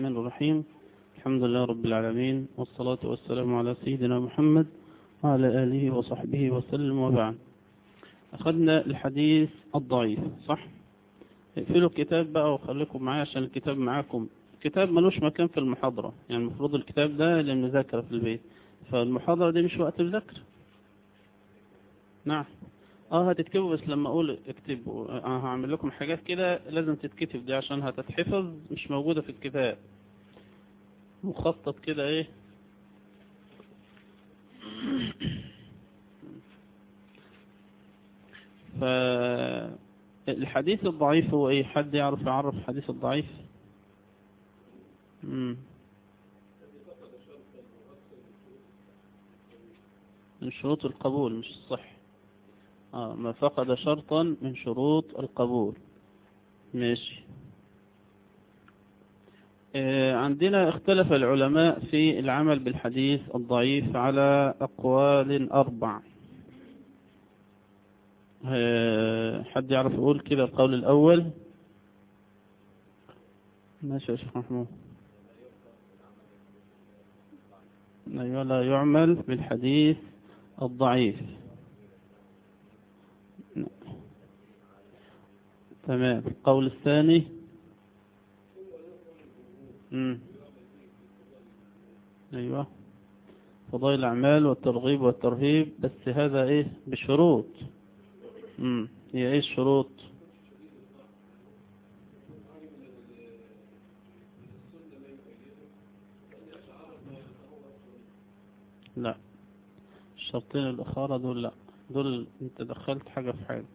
الرحمن الرحيم الحمد لله رب العالمين والصلاة والسلام على سيدنا محمد وعلى آله وصحبه وسلم وبعد أخذنا الحديث الضعيف صح اقفلوا الكتاب بقى وخليكم معايا عشان الكتاب معاكم الكتاب ملوش مكان في المحاضرة يعني المفروض الكتاب ده للمذاكرة في البيت فالمحاضرة دي مش وقت مذاكرة نعم اه هتكتبوا بس لما اقول اكتبوا اه هعمل لكم حاجات كده لازم تتكتب دي عشان هتتحفظ مش موجودة في الكتاب مخطط كده ايه فالحديث الضعيف هو ايه حد يعرف يعرف الحديث الضعيف مم. من شروط القبول مش الصح آه ما فقد شرطا من شروط القبول ماشي آه عندنا اختلف العلماء في العمل بالحديث الضعيف على أقوال أربع آه حد يعرف يقول كده القول الأول ماشي يا شيخ محمود أيوة لا يعمل بالحديث الضعيف تمام القول الثاني مم. أيوة فضائل الأعمال والترغيب والترهيب بس هذا إيه بشروط مم. هي إيه الشروط لا الشرطين الأخرى دول لا دول انت دخلت حاجة في حاجة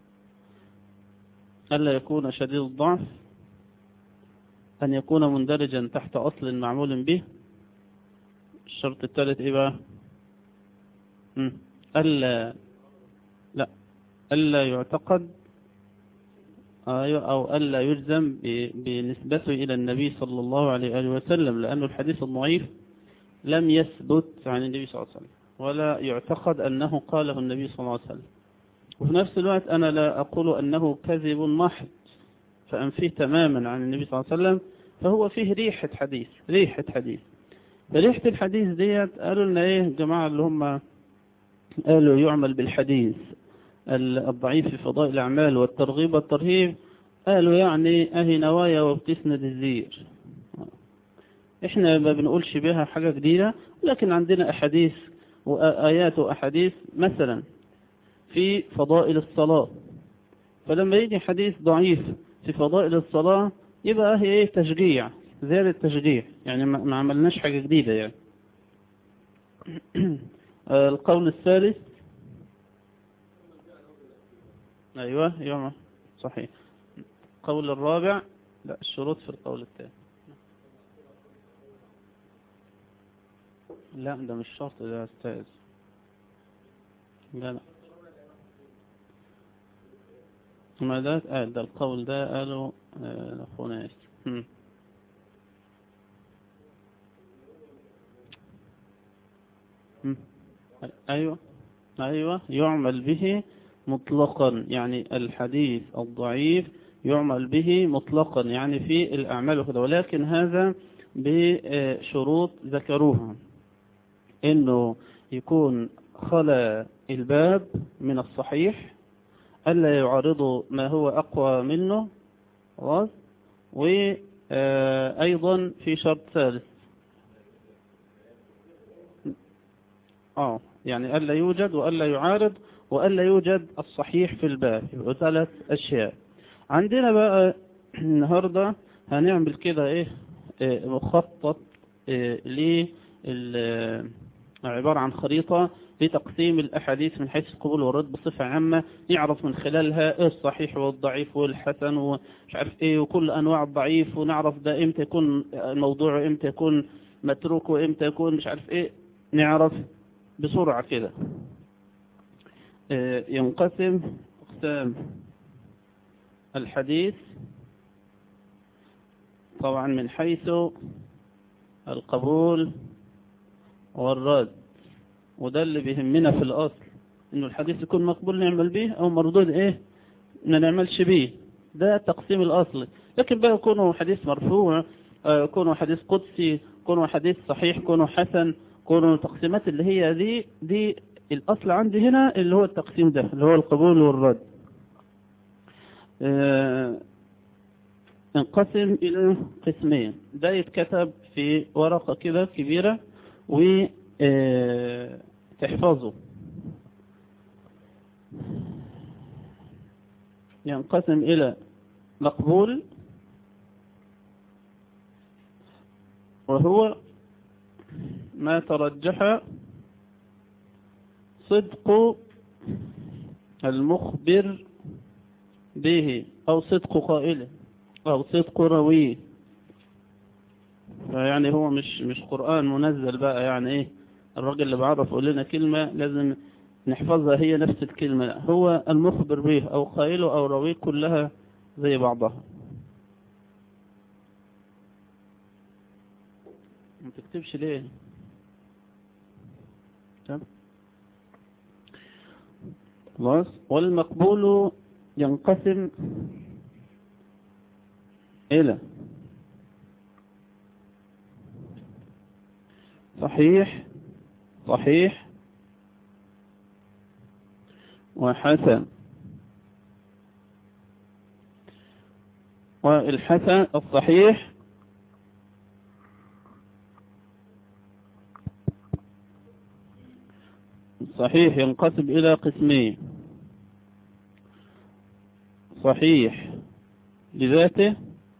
ألا يكون شديد الضعف أن يكون مندرجا تحت أصل معمول به الشرط الثالث إيه بقى مم. ألا لا ألا يعتقد أيوة أو ألا يجزم بنسبته إلى النبي صلى الله عليه وسلم لأن الحديث الضعيف لم يثبت عن النبي صلى الله عليه وسلم ولا يعتقد أنه قاله النبي صلى الله عليه وسلم وفي نفس الوقت أنا لا أقول أنه كذب محض فأنفيه تماما عن النبي صلى الله عليه وسلم فهو فيه ريحة حديث ريحة حديث فريحة الحديث ديت قالوا لنا إيه الجماعة اللي هم قالوا يعمل بالحديث الضعيف في فضائل الأعمال والترغيب والترهيب قالوا يعني أهي نوايا وبتسند الزير احنا ما بنقولش بها حاجة جديدة لكن عندنا أحاديث وآيات وأحاديث مثلا في فضائل الصلاة فلما يجي حديث ضعيف في فضائل الصلاة يبقى هي ايه تشجيع زيادة تشجيع يعني ما عملناش حاجة جديدة يعني القول الثالث أيوة يوم صحيح القول الرابع لا الشروط في القول الثاني لا ده مش شرط ده استاذ لا لا ما ده قال ده القول ده قالوا اخونا ياسر ايوه ايوه يعمل به مطلقا يعني الحديث الضعيف يعمل به مطلقا يعني في الاعمال وكذا ولكن هذا بشروط ذكروها انه يكون خلى الباب من الصحيح ألا يعارض ما هو أقوى منه خلاص وأيضا في شرط ثالث اه يعني ألا يوجد وألا يعارض وألا يوجد الصحيح في الباب يبقى ثلاث أشياء عندنا بقى النهاردة هنعمل كده ايه مخطط إيه عبارة عن خريطة لتقسيم الأحاديث من حيث القبول والرد بصفة عامة يعرف من خلالها ايه الصحيح والضعيف والحسن ومش عارف ايه وكل أنواع الضعيف ونعرف ده امتى يكون موضوع امتى يكون متروك وامتى يكون مش عارف ايه نعرف بسرعة كده اه ينقسم اقسام الحديث طبعا من حيث القبول والرد وده اللي بيهمنا في الأصل إنه الحديث يكون مقبول نعمل به أو مردود إيه ما نعملش به ده تقسيم الأصل لكن بقى يكون حديث مرفوع آه، كونه حديث قدسي كونه حديث صحيح كونه حسن كونه تقسيمات اللي هي دي دي الأصل عندي هنا اللي هو التقسيم ده اللي هو القبول والرد آه، انقسم إلى قسمين ده يتكتب في ورقة كده كبيرة وتحفظه ينقسم إلى مقبول وهو ما ترجح صدق المخبر به أو صدق قائله أو صدق رويه يعني هو مش مش قرآن منزل بقى يعني إيه الراجل اللي بعرف يقول لنا كلمة لازم نحفظها هي نفس الكلمة لا هو المخبر به أو قائله أو رويه كلها زي بعضها ما تكتبش ليه طب خلاص والمقبول ينقسم إلى صحيح صحيح وحسن والحسن الصحيح صحيح ينقسم إلى قسمين صحيح لذاته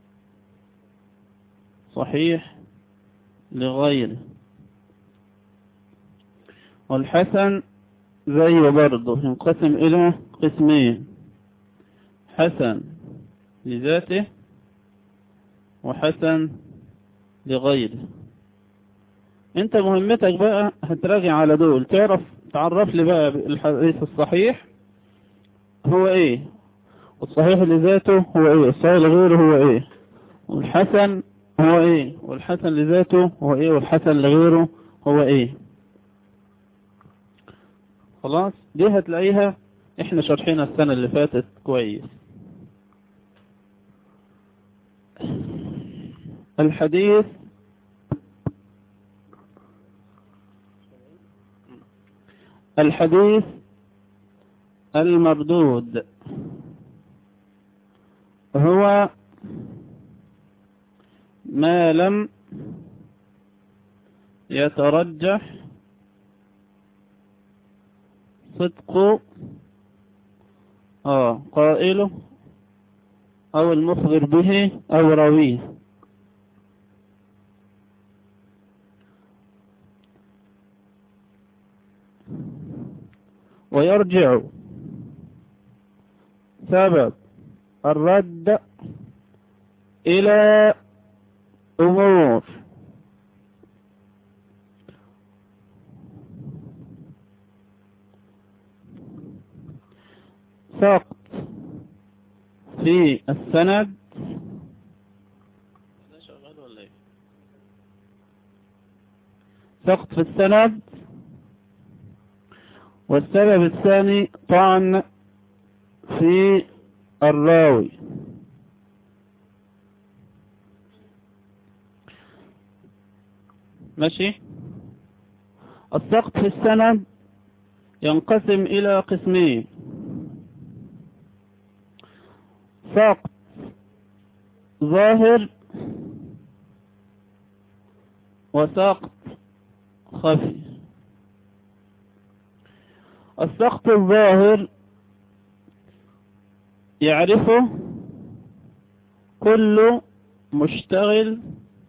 صحيح لغيره والحسن زي برضه ينقسم إلى قسمين حسن لذاته وحسن لغيره انت مهمتك بقى هتراجع على دول تعرف تعرف لي بقى الحديث الصحيح هو ايه والصحيح لذاته هو ايه والصحيح لغيره هو ايه والحسن هو ايه والحسن لذاته هو ايه والحسن لغيره هو ايه خلاص دي هتلاقيها احنا شرحنا السنة اللي فاتت كويس الحديث الحديث المردود هو ما لم يترجح صدق آه قائله أو المخبر به أو راويه ويرجع سبب الرد إلى أمور سقط في السند سقط في السند والسبب الثاني طعن في الراوي ماشي السقط في السند ينقسم إلى قسمين سقط ظاهر وسقط خفي السقط الظاهر يعرفه كل مشتغل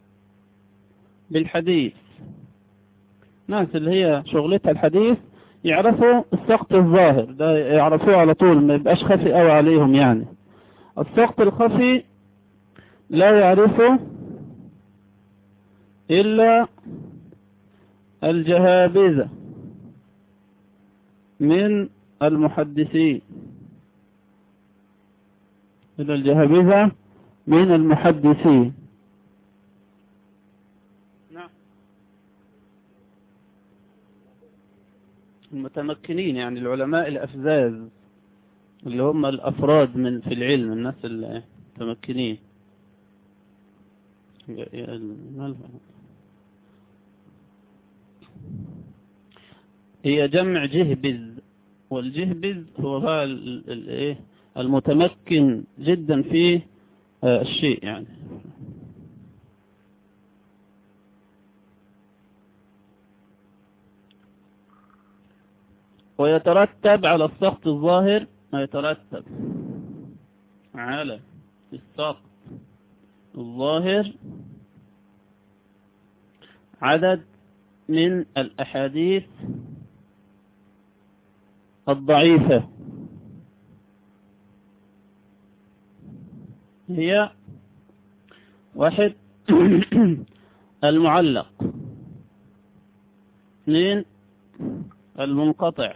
بالحديث ناس اللي هي شغلتها الحديث يعرفوا السقط الظاهر ده يعرفوه على طول ما يبقاش خفي قوي عليهم يعني السقط الخفي لا يعرفه إلا الجهابذة من المحدثين إلى الجهابذة من المحدثين نعم المتمكنين يعني العلماء الأفزاز اللي هم الأفراد من في العلم الناس المتمكنين هي جمع جهبذ والجهبذ هو بقى الايه المتمكن جدا في الشيء يعني ويترتب على السقط الظاهر ما يترتب على السقط الظاهر عدد من الأحاديث الضعيفة هي واحد المعلق اثنين المنقطع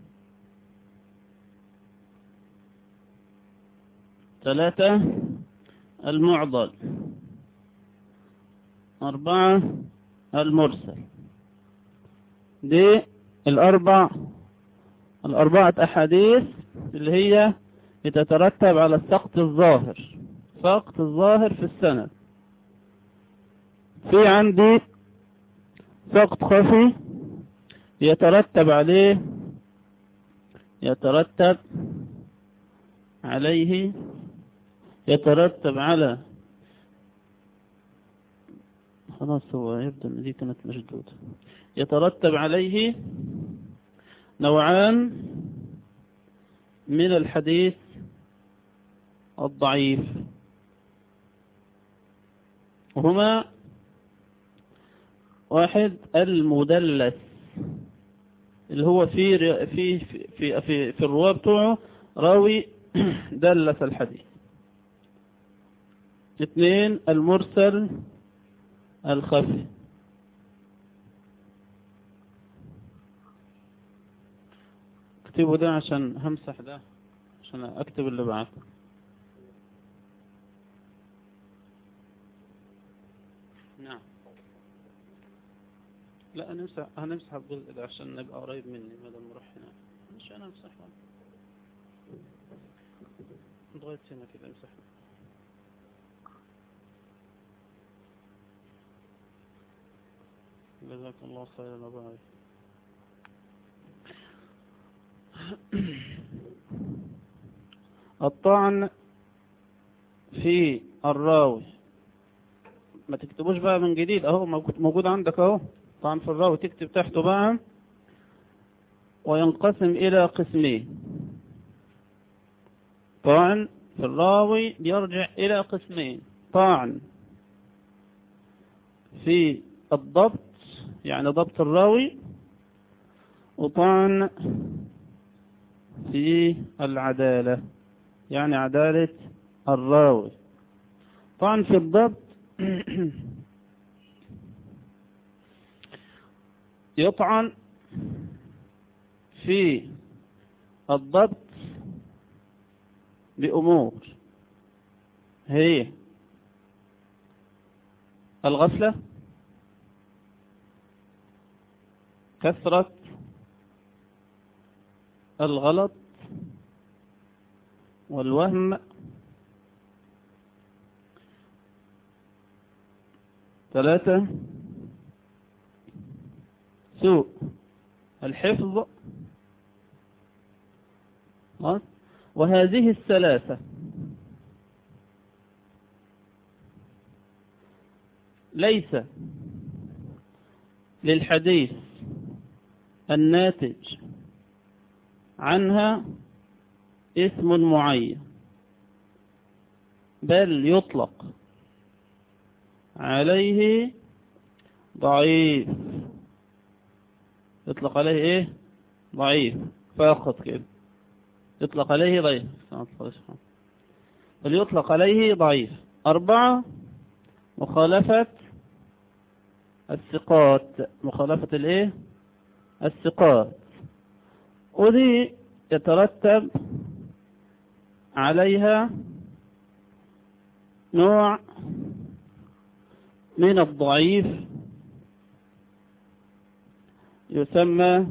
ثلاثة المعضل أربعة المرسل دي الأربع الأربعة أحاديث اللي هي بتترتب على السقط الظاهر سقط الظاهر في السند في عندي سقط خفي يترتب عليه يترتب عليه يترتب على خلاص هو يبدو ان دي كانت مشدودة يترتب عليه نوعان من الحديث الضعيف وهما واحد المدلس اللي هو في في في في, في الرواه بتوعه راوي دلس الحديث اثنين المرسل الخفي اكتبوا ده عشان همسح ده عشان اكتب اللي بعته نعم لا هنمسح هنمسح الجزء ده عشان نبقى قريب مني بدل ما اروح هنا مش انا امسحه لغايه هنا كده امسح جزاك الله خيرا وبارك الطعن في الراوي ما تكتبوش بقى من جديد اهو موجود عندك اهو طعن في الراوي تكتب تحته بقى وينقسم الى قسمين طعن في الراوي بيرجع الى قسمين طعن في الضبط يعني ضبط الراوي وطعن في العدالة يعني عدالة الراوي طعن في الضبط يطعن في الضبط بأمور هي الغفلة كثرة الغلط والوهم ثلاثة سوء الحفظ وهذه الثلاثة ليس للحديث الناتج عنها اسم معين بل يطلق عليه ضعيف يطلق عليه ايه ضعيف فقط كده يطلق عليه ضعيف بل يطلق عليه ضعيف أربعة مخالفة الثقات مخالفة الايه الثقات ودي يترتب عليها نوع من الضعيف يسمى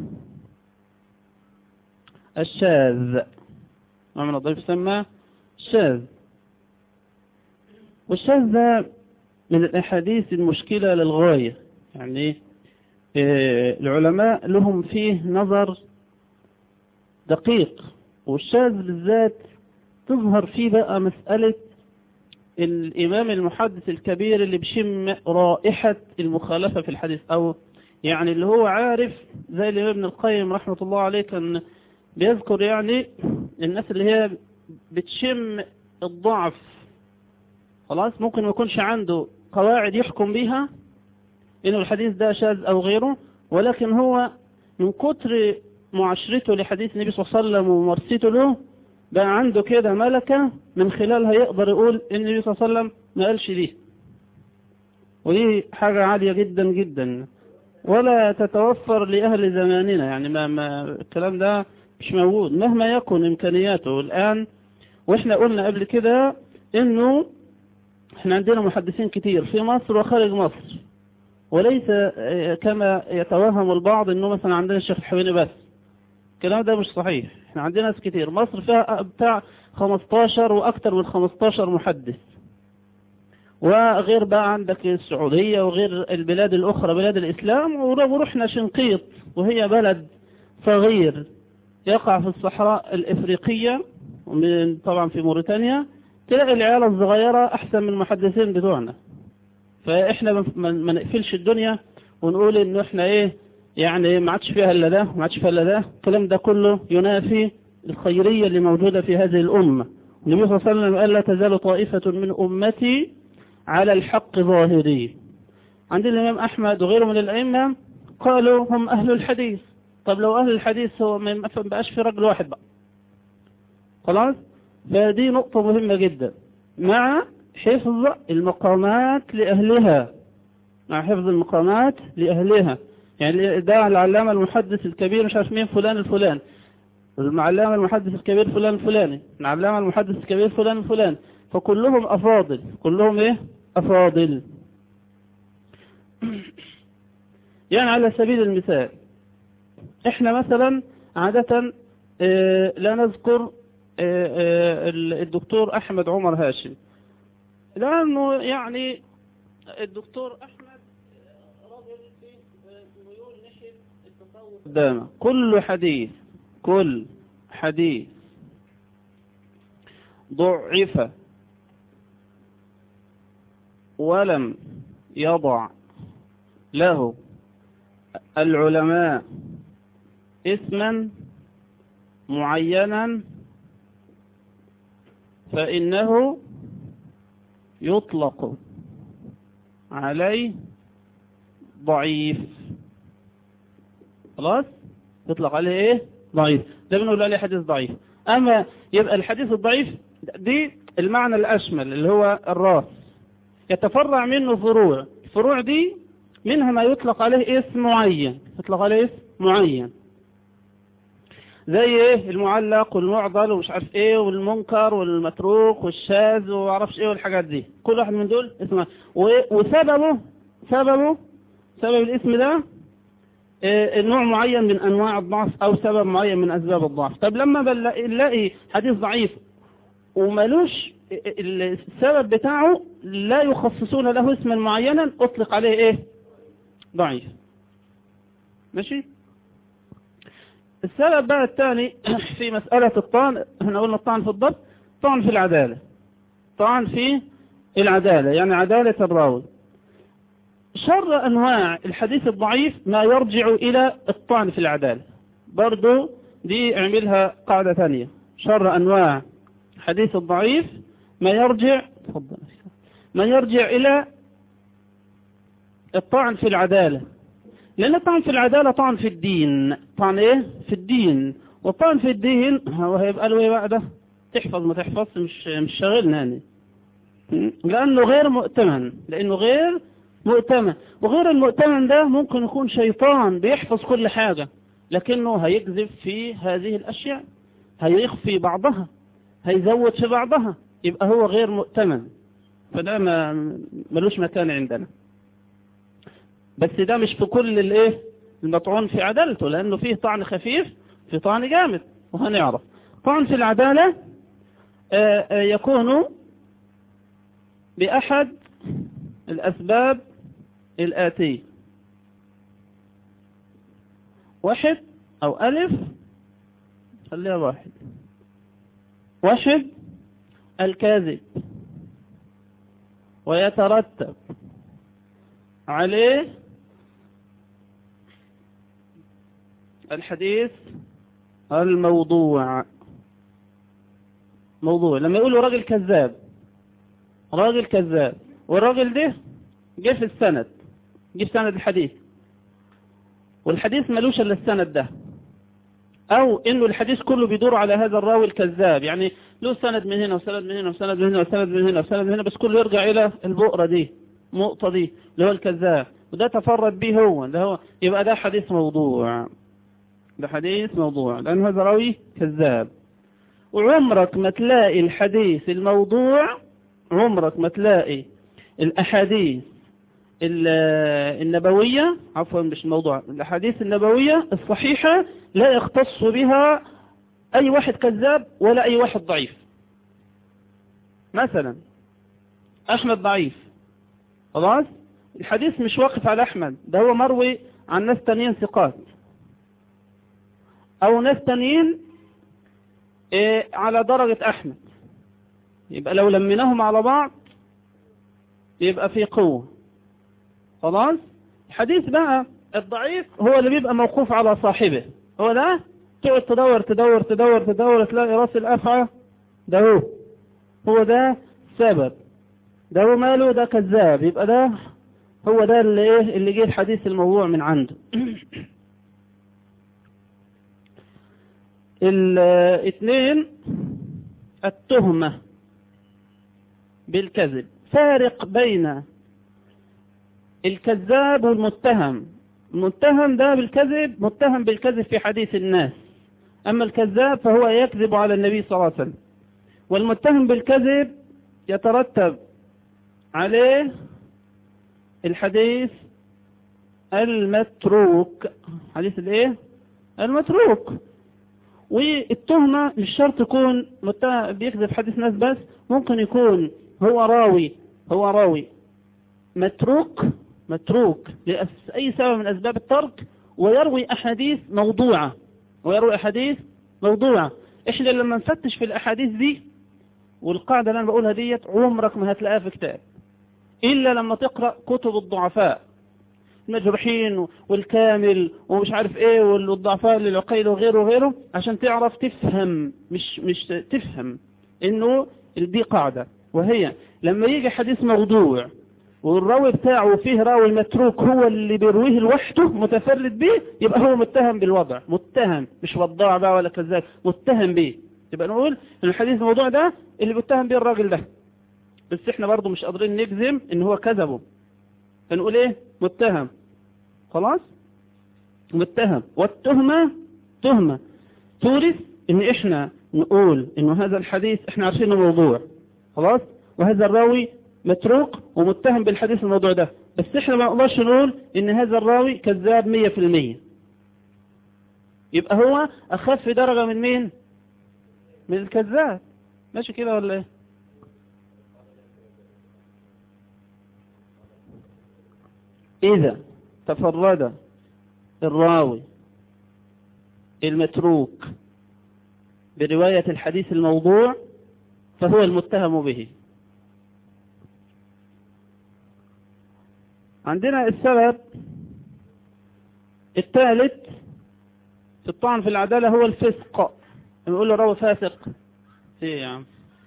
الشاذ نوع من الضعيف يسمى الشاذ والشاذ ده من الأحاديث المشكلة للغاية يعني العلماء لهم فيه نظر دقيق والشاذ بالذات تظهر فيه بقى مسألة الإمام المحدث الكبير اللي بشم رائحة المخالفة في الحديث أو يعني اللي هو عارف زي الإمام ابن القيم رحمة الله عليه كان بيذكر يعني الناس اللي هي بتشم الضعف خلاص ممكن ما يكونش عنده قواعد يحكم بيها إنه الحديث ده شاذ أو غيره ولكن هو من كتر معاشرته لحديث النبي صلى الله عليه وسلم وممارسته له بقى عنده كده ملكة من خلالها يقدر يقول إن النبي صلى الله عليه وسلم ما قالش ليه ودي حاجة عالية جدا جدا ولا تتوفر لأهل زماننا يعني ما, ما الكلام ده مش موجود مهما يكن إمكانياته الآن وإحنا قلنا قبل كده إنه إحنا عندنا محدثين كتير في مصر وخارج مصر وليس كما يتوهم البعض إنه مثلا عندنا الشيخ الحويني بس الكلام ده مش صحيح احنا عندنا ناس كتير مصر فيها بتاع 15 واكتر من 15 محدث وغير بقى عندك السعودية وغير البلاد الاخرى بلاد الاسلام ورحنا شنقيط وهي بلد صغير يقع في الصحراء الافريقية ومن طبعا في موريتانيا تلاقي العيال الصغيرة احسن من المحدثين بتوعنا فاحنا ما نقفلش الدنيا ونقول ان احنا ايه يعني ما عادش فيها الا ده ما عادش فيها الا ده الكلام ده كله ينافي الخيرية اللي موجودة في هذه الأمة النبي صلى الله عليه وسلم قال لا تزال طائفة من أمتي على الحق ظاهري عندنا الإمام أحمد وغيره من الأئمة قالوا هم أهل الحديث طب لو أهل الحديث هو ما بقاش في رجل واحد بقى خلاص فدي نقطة مهمة جدا مع حفظ المقامات لأهلها مع حفظ المقامات لأهلها يعني ده العلامة المحدث الكبير مش عارف مين فلان الفلان العلامة المحدث الكبير فلان الفلاني العلامة المحدث الكبير فلان الفلاني فكلهم أفاضل كلهم إيه أفاضل يعني على سبيل المثال إحنا مثلا عادة اه لا نذكر اه اه الدكتور أحمد عمر هاشم لأنه يعني الدكتور أحمد رجل في ميول ناحية التصور قدامه كل حديث كل حديث ضعف ولم يضع له العلماء اسما معينا فإنه يطلق عليه ضعيف خلاص يطلق عليه ايه ضعيف ده بنقول عليه حديث ضعيف اما يبقى الحديث الضعيف دي المعنى الاشمل اللي هو الراس يتفرع منه فروع الفروع دي منها ما يطلق عليه اسم معين يطلق عليه اسم معين زي ايه المعلق والمعضل ومش عارف ايه والمنكر والمتروك والشاذ ومعرفش ايه والحاجات دي كل واحد من دول اسمه وسببه سببه سبب الاسم ده إيه نوع معين من انواع الضعف او سبب معين من اسباب الضعف طب لما نلاقي حديث ضعيف ومالوش السبب بتاعه لا يخصصون له اسما معينا اطلق عليه ايه ضعيف ماشي السبب بقى الثاني في مسألة الطعن احنا قلنا الطعن في الضبط طعن في العدالة طعن في العدالة يعني عدالة الراوي شر أنواع الحديث الضعيف ما يرجع إلى الطعن في العدالة برضو دي اعملها قاعدة ثانية شر أنواع الحديث الضعيف ما يرجع تفضل ما يرجع إلى الطعن في العدالة لأن الطعن في العدالة طعن في الدين طعن إيه في الدين والطعن في الدين هو هيبقى له إيه بقى ده تحفظ ما تحفظ مش مش شاغلنا يعني لأنه غير مؤتمن لأنه غير مؤتمن وغير المؤتمن ده ممكن يكون شيطان بيحفظ كل حاجة لكنه هيكذب في هذه الأشياء هيخفي بعضها هيزود في بعضها يبقى هو غير مؤتمن فده ما ملوش مكان عندنا بس ده مش في كل الايه المطعون في عدالته لانه فيه طعن خفيف في طعن جامد وهنعرف طعن في العدالة آآ آآ يكون بأحد الأسباب الآتية واحد أو ألف خليها واحد واحد الكاذب ويترتب عليه الحديث الموضوع موضوع لما يقولوا راجل كذاب راجل كذاب والراجل ده جه في السند جه في سند الحديث والحديث ملوش الا السند ده او انه الحديث كله بيدور على هذا الراوي الكذاب يعني له سند من هنا وسند من هنا وسند من هنا وسند من هنا وسند من هنا بس كله يرجع الى البؤرة دي النقطة دي اللي هو الكذاب وده تفرد به هو ده هو يبقى ده حديث موضوع ده حديث موضوع لأن هذا راوي كذاب وعمرك ما تلاقي الحديث الموضوع عمرك ما تلاقي الأحاديث النبوية عفوا مش الموضوع الأحاديث النبوية الصحيحة لا يختص بها أي واحد كذاب ولا أي واحد ضعيف مثلا أحمد ضعيف خلاص الحديث مش واقف على أحمد ده هو مروي عن ناس تانيين ثقات أو ناس تانيين إيه على درجة أحمد يبقى لو لمناهم على بعض يبقى في قوة خلاص الحديث بقى الضعيف هو اللي بيبقى موقوف على صاحبه هو ده تقعد تدور تدور تدور تدور تلاقي راس الأفعى ده هو هو ده سبب ده هو ماله ده كذاب يبقى ده هو ده اللي ايه اللي جه الحديث الموضوع من عنده الاثنين التهمة بالكذب فارق بين الكذاب والمتهم المتهم ده بالكذب متهم بالكذب في حديث الناس أما الكذاب فهو يكذب على النبي صلى الله عليه وسلم والمتهم بالكذب يترتب عليه الحديث المتروك حديث الايه المتروك والتهمة مش شرط تكون بيكذب حديث ناس بس ممكن يكون هو راوي هو راوي متروك متروك لأي سبب من أسباب الترك ويروي أحاديث موضوعة ويروي أحاديث موضوعة إحنا لما نفتش في الأحاديث دي والقاعدة اللي أنا بقولها ديت عمرك ما هتلاقيها في كتاب إلا لما تقرأ كتب الضعفاء المجروحين والكامل ومش عارف ايه والضعفاء للعقيل وغيره وغيره عشان تعرف تفهم مش مش تفهم انه دي قاعدة وهي لما يجي حديث موضوع والراوي بتاعه فيه راوي متروك هو اللي بيرويه لوحده متفرد به يبقى هو متهم بالوضع متهم مش وضاع بقى ولا كذاب متهم به يبقى نقول ان الحديث الموضوع ده اللي بيتهم به الراجل ده بس احنا برضو مش قادرين نجزم ان هو كذبه فنقول ايه متهم خلاص متهم والتهمة تهمة تورث ان احنا نقول انه هذا الحديث احنا عارفينه موضوع خلاص وهذا الراوي متروك ومتهم بالحديث الموضوع ده بس احنا ما نقدرش نقول ان هذا الراوي كذاب مية في المية يبقى هو اخف درجة من مين من الكذاب ماشي كده ولا ايه اذا تفرد الراوي المتروك برواية الحديث الموضوع فهو المتهم به عندنا السبب الثالث في الطعن في العدالة هو الفسق نقول له راوي فاسق ايه يا عم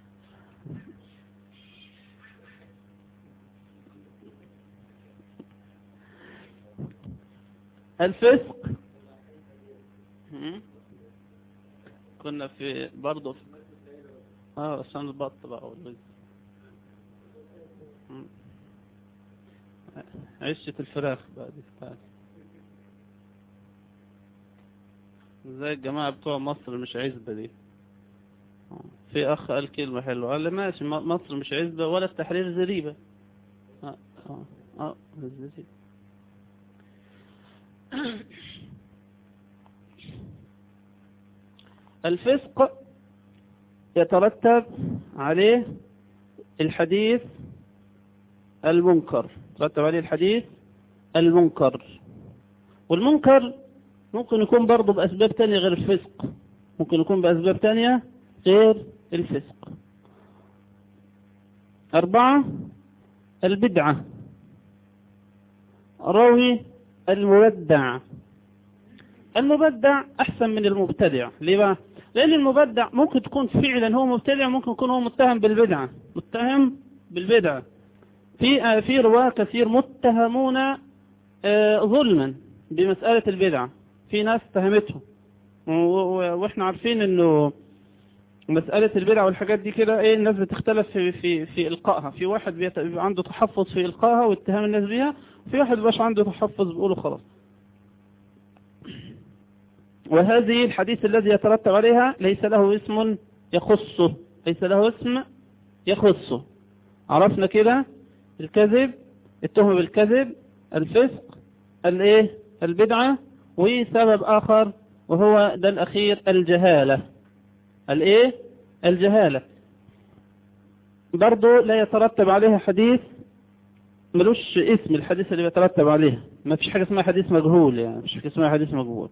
الفسق كنا في برضه في اه عشان البط بقى والوز عشة الفراخ بقى دي بتاعتي زي الجماعة بتوع مصر مش عزبة دي في أخ قال كلمة حلوة قال لي ماشي مصر مش عزبة ولا التحرير زريبة اه اه اه الزريبة الفسق يترتب عليه الحديث المنكر ترتب عليه الحديث المنكر والمنكر ممكن يكون برضه بأسباب تانية غير الفسق ممكن يكون بأسباب تانية غير الفسق أربعة البدعة راوي المبدع المبدع أحسن من المبتدع ليه بقى؟ لأن المبدع ممكن تكون فعلا هو مبتدع ممكن يكون هو متهم بالبدعة متهم بالبدعة في في رواة كثير متهمون ظلما بمسألة البدعة في ناس اتهمتهم واحنا عارفين انه مسألة البدع والحاجات دي كده ايه الناس بتختلف في في في القائها في واحد بيبقى عنده تحفظ في القائها واتهام الناس بيها في واحد بيبقاش عنده تحفظ بيقوله خلاص وهذه الحديث الذي يترتب عليها ليس له اسم يخصه ليس له اسم يخصه عرفنا كده الكذب التهم بالكذب الفسق الايه البدعة وسبب اخر وهو ده الاخير الجهالة الايه الجهالة برضو لا يترتب عليها حديث ملوش اسم الحديث اللي بيترتب عليه ما فيش حاجة اسمها حديث مجهول يعني مش حاجة اسمها حديث مجهول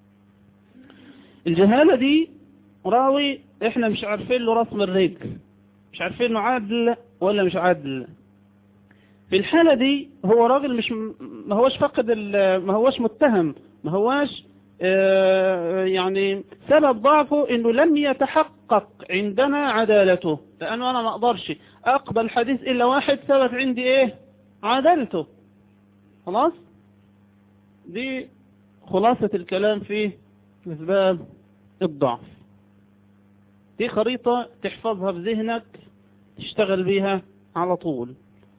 الجهالة دي راوي احنا مش عارفين له رسم الرجل مش عارفين انه عادل ولا مش عادل في الحالة دي هو راجل مش ما هوش فقد ما هوش متهم ما هوش اه يعني سبب ضعفه انه لم يتحقق عندنا عدالته لانه انا ما اقدرش اقبل حديث الا واحد ثبت عندي ايه عدالته خلاص دي خلاصة الكلام في اسباب الضعف دي خريطة تحفظها في ذهنك تشتغل بيها على طول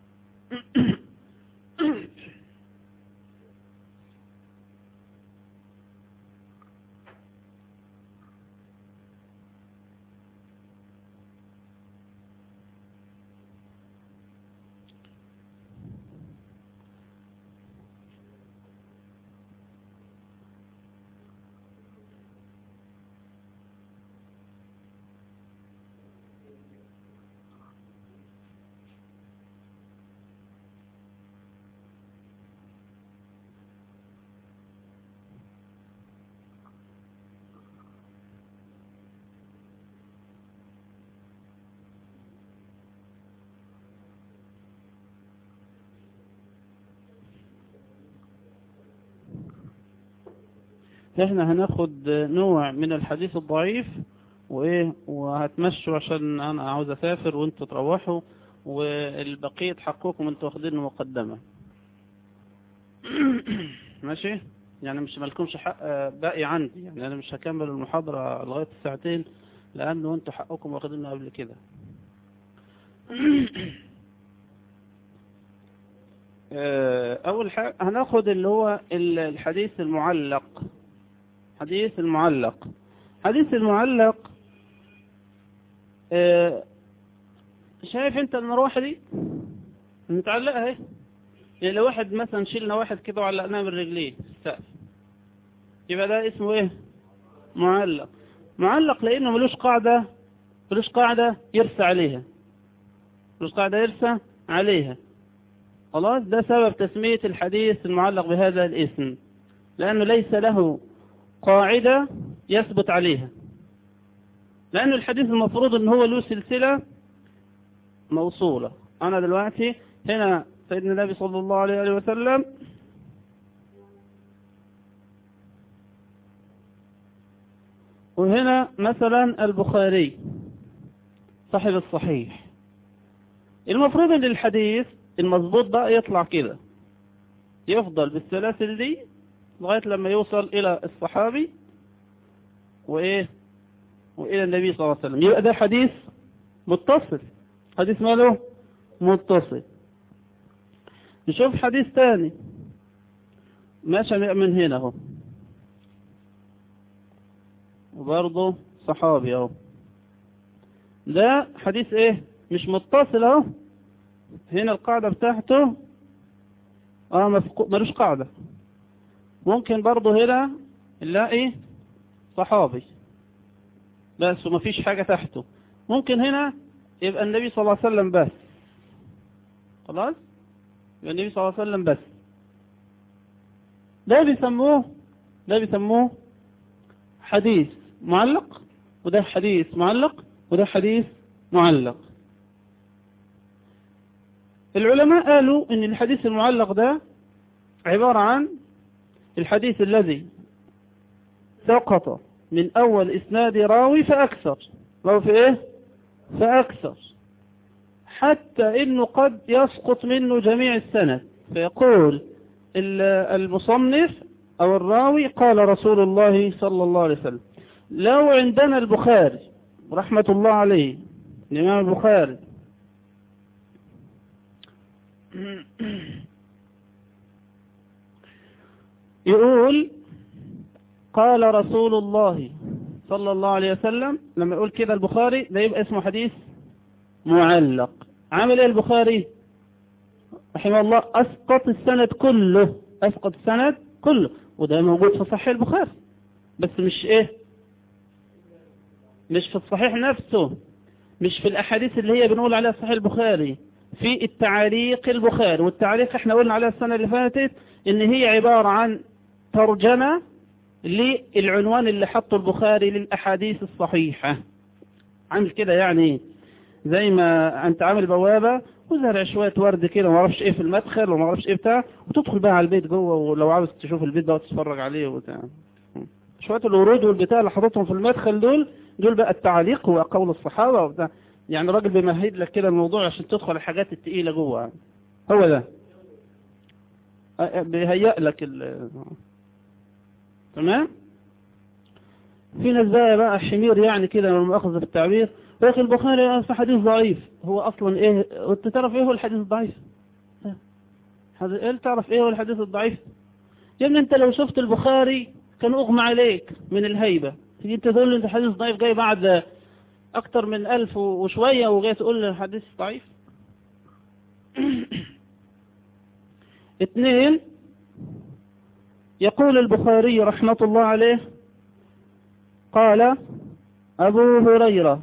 احنا هناخد نوع من الحديث الضعيف وايه وهتمشوا عشان انا عاوز اسافر وانتوا تروحوا والبقية حقكم انتوا واخدين المقدمة ماشي يعني مش مالكمش حق باقي عندي يعني انا مش هكمل المحاضرة لغاية الساعتين لانه انتوا حقكم واخدينه قبل كده اول حاجة هناخد اللي هو الحديث المعلق حديث المعلق حديث المعلق اه شايف انت المروحة دي متعلقة اهي يعني لو واحد مثلا شيلنا واحد كده وعلقناه من رجليه في السقف يبقى ده اسمه ايه معلق معلق لانه ملوش قاعدة ملوش قاعدة يرسى عليها ملوش قاعدة يرسى عليها خلاص ده سبب تسمية الحديث المعلق بهذا الاسم لأنه ليس له قاعدة يثبت عليها لأن الحديث المفروض أن هو له سلسلة موصولة أنا دلوقتي هنا سيدنا النبي صلى الله عليه وسلم وهنا مثلا البخاري صاحب الصحيح المفروض ان الحديث المظبوط بقى يطلع كده يفضل بالسلاسل دي لغاية لما يوصل إلى الصحابي وإيه وإلى النبي صلى الله عليه وسلم يبقى ده حديث متصل حديث ماله متصل نشوف حديث تاني ماشي من هنا اهو وبرضه صحابي اهو ده حديث ايه مش متصل اهو هنا القاعدة بتاعته اه ملوش قاعدة ممكن برضه هنا نلاقي صحابي بس وما فيش حاجة تحته ممكن هنا يبقى النبي صلى الله عليه وسلم بس خلاص يبقى النبي صلى الله عليه وسلم بس ده بيسموه ده بيسموه حديث معلق وده حديث معلق وده حديث معلق العلماء قالوا ان الحديث المعلق ده عبارة عن الحديث الذي سقط من اول اسناد راوي فاكثر راوي في ايه فاكثر حتى انه قد يسقط منه جميع السند فيقول المصنف او الراوي قال رسول الله صلى الله عليه وسلم لو عندنا البخاري رحمة الله عليه الامام البخاري يقول قال رسول الله صلى الله عليه وسلم لما يقول كده البخاري ده يبقى اسمه حديث معلق عمل ايه البخاري رحمه الله اسقط السند كله اسقط السند كله وده موجود في صحيح البخاري بس مش ايه مش في الصحيح نفسه مش في الاحاديث اللي هي بنقول عليها صحيح البخاري في التعاليق البخاري والتعاليق احنا قلنا عليها السنة اللي فاتت ان هي عبارة عن ترجمة للعنوان اللي حطه البخاري للأحاديث الصحيحة عامل كده يعني زي ما انت عامل بوابة وزرع شوية ورد كده ما اعرفش ايه في المدخل وما اعرفش ايه بتاع وتدخل بقى على البيت جوه ولو عاوز تشوف البيت ده وتتفرج عليه وبتاع شوية الورود والبتاع اللي حاططهم في المدخل دول دول بقى التعليق هو قول الصحابة وبتاع يعني راجل بيمهد لك كده الموضوع عشان تدخل الحاجات التقيلة جوه هو ده بيهيأ لك ال تمام في ناس بقى بقى حمير يعني كده لما اخذ بالتعبير يا اخي البخاري اصلا حديث ضعيف هو اصلا ايه وانت تعرف ايه هو الحديث الضعيف ايه تعرف ايه هو الحديث الضعيف يا ابني انت لو شفت البخاري كان اغمى عليك من الهيبة تيجي انت تقول لي انت حديث ضعيف جاي بعد اكتر من الف وشوية وجاي تقول لي الحديث ضعيف اثنين يقول البخاري رحمة الله عليه قال أبو هريرة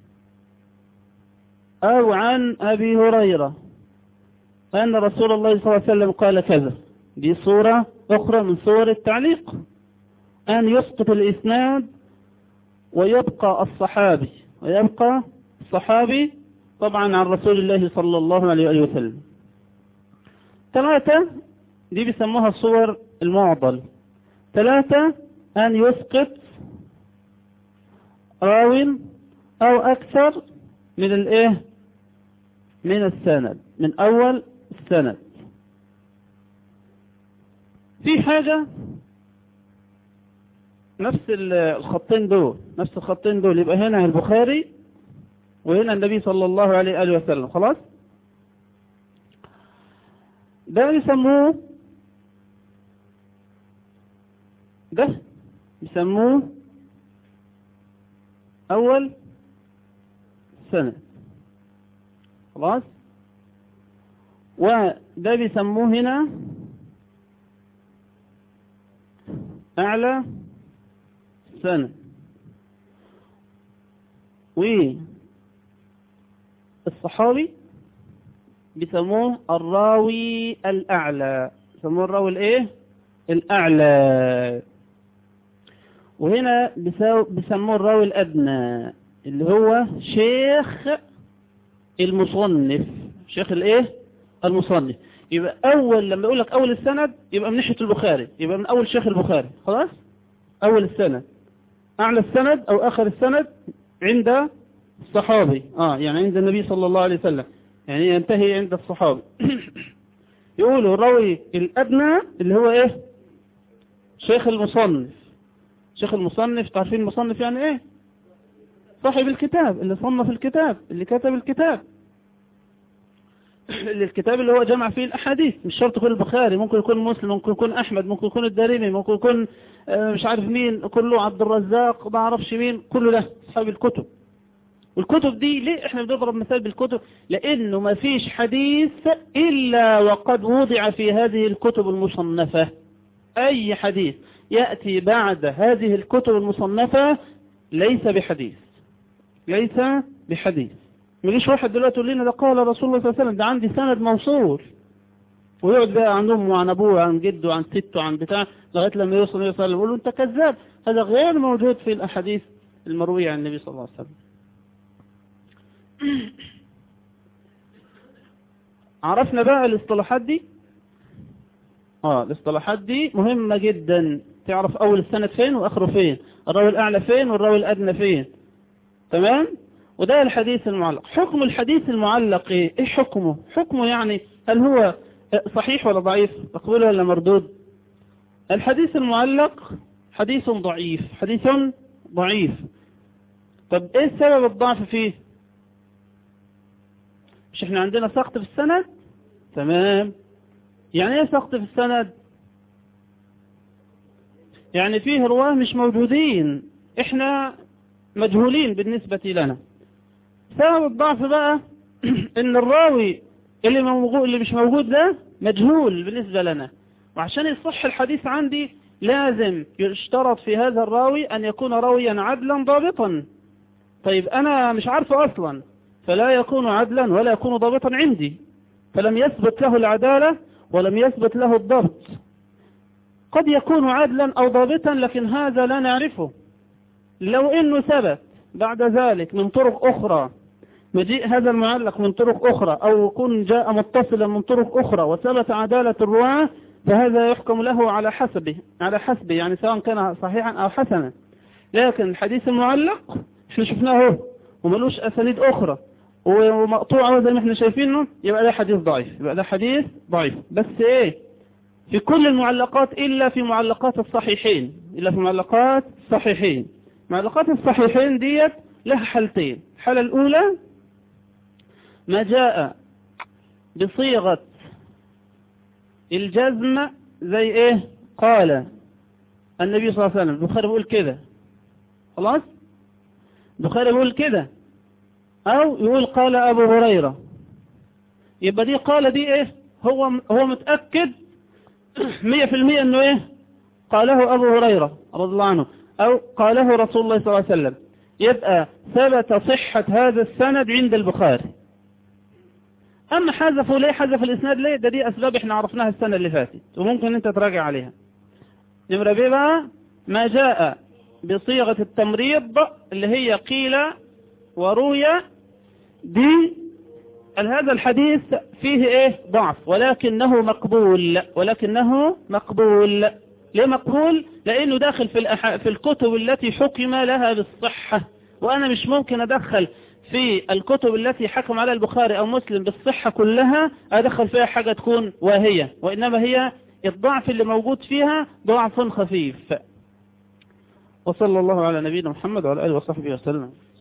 أو عن أبي هريرة أن رسول الله صلى الله عليه وسلم قال كذا دي صورة أخرى من صور التعليق أن يسقط الإسناد ويبقى الصحابي ويبقى الصحابي طبعا عن رسول الله صلى الله عليه وسلم ثلاثة دي بيسموها صور المعضل ثلاثة أن يسقط راو أو أكثر من الإيه من السند من أول السند في حاجة نفس الخطين دول نفس الخطين دول يبقى هنا البخاري وهنا النبي صلى الله عليه وآله وسلم خلاص ده يسموه ده يسموه أول سنة خلاص وده بيسموه هنا أعلى سنة والصحابي بيسموه الراوي الأعلى بيسموه الراوي الإيه الأعلى وهنا بيسموه الراوي الأدنى اللي هو شيخ المصنف شيخ الايه المصنف يبقى اول لما يقول لك اول السند يبقى من ناحيه البخاري يبقى من اول شيخ البخاري خلاص اول السند اعلى السند او اخر السند عند الصحابي اه يعني عند النبي صلى الله عليه وسلم يعني ينتهي عند الصحابي يقولوا الراوي الادنى اللي هو ايه شيخ المصنف شيخ المصنف تعرفين المصنف يعني ايه صاحب الكتاب اللي صنف الكتاب اللي كتب الكتاب اللي الكتاب اللي هو جمع فيه الأحاديث مش شرط يكون البخاري ممكن يكون مسلم ممكن يكون أحمد ممكن يكون الدارمي ممكن يكون مش عارف مين كله عبد الرزاق ما اعرفش مين كله ده أصحاب الكتب والكتب دي ليه احنا بنضرب مثال بالكتب لأنه ما فيش حديث إلا وقد وضع في هذه الكتب المصنفة أي حديث يأتي بعد هذه الكتب المصنفة ليس بحديث ليس بحديث ما يجيش واحد دلوقتي يقول لنا ده قال رسول الله صلى الله عليه وسلم ده عندي سند موصول ويقعد بقى عن امه وعن ابوه وعن جده وعن سته وعن بتاع لغايه لما يوصل النبي صلى الله عليه وسلم يقول له انت كذاب هذا غير موجود في الاحاديث المرويه عن النبي صلى الله عليه وسلم عرفنا بقى الاصطلاحات دي اه الاصطلاحات دي مهمة جدا تعرف اول السند فين واخره فين الراوي الاعلى فين والراوي الادنى فين تمام وده الحديث المعلق حكم الحديث المعلق ايه ايه حكمه حكمه يعني هل هو صحيح ولا ضعيف مقبول ولا مردود الحديث المعلق حديث ضعيف حديث ضعيف طب ايه سبب الضعف فيه مش احنا عندنا سقط في السند تمام يعني ايه سقط في السند يعني فيه رواه مش موجودين احنا مجهولين بالنسبة لنا سبب الضعف بقى ان الراوي اللي موجود اللي مش موجود ده مجهول بالنسبة لنا وعشان يصح الحديث عندي لازم يشترط في هذا الراوي ان يكون راويا عدلا ضابطا طيب انا مش عارفه اصلا فلا يكون عدلا ولا يكون ضابطا عندي فلم يثبت له العدالة ولم يثبت له الضبط قد يكون عدلا أو ضابطا لكن هذا لا نعرفه لو إنه ثبت بعد ذلك من طرق أخرى مجيء هذا المعلق من طرق أخرى أو يكون جاء متصلا من طرق أخرى وثبت عدالة الرواة فهذا يحكم له على حسبه على حسبه يعني سواء كان صحيحا أو حسنا لكن الحديث المعلق احنا شفناه وملوش أسانيد أخرى ومقطوعة زي ما احنا شايفينه يبقى ده حديث ضعيف يبقى ده حديث ضعيف بس ايه في كل المعلقات إلا في معلقات الصحيحين إلا في معلقات الصحيحين معلقات الصحيحين ديت لها حالتين الحالة الأولى ما جاء بصيغة الجزم زي ايه قال النبي صلى الله عليه وسلم البخاري بيقول كده خلاص البخاري بيقول كده او يقول قال ابو هريرة يبقى دي قال دي ايه هو هو متأكد مية في المية انه ايه قاله ابو هريرة رضي الله عنه او قاله رسول الله صلى الله عليه وسلم يبقى ثبت صحة هذا السند عند البخاري اما حذفوا ليه حذف الاسناد ليه ده دي اسباب احنا عرفناها السنة اللي فاتت وممكن انت تراجع عليها نمرة بيه بقى ما جاء بصيغة التمريض اللي هي قيل وروي هذا الحديث فيه ايه ضعف ولكنه مقبول ولكنه مقبول ليه مقبول لانه داخل في, الأح... في الكتب التي حكم لها بالصحة وانا مش ممكن ادخل في الكتب التي حكم على البخاري او مسلم بالصحة كلها ادخل فيها حاجة تكون واهية وانما هي الضعف اللي موجود فيها ضعف خفيف وصلى الله على نبينا محمد وعلى اله وصحبه وسلم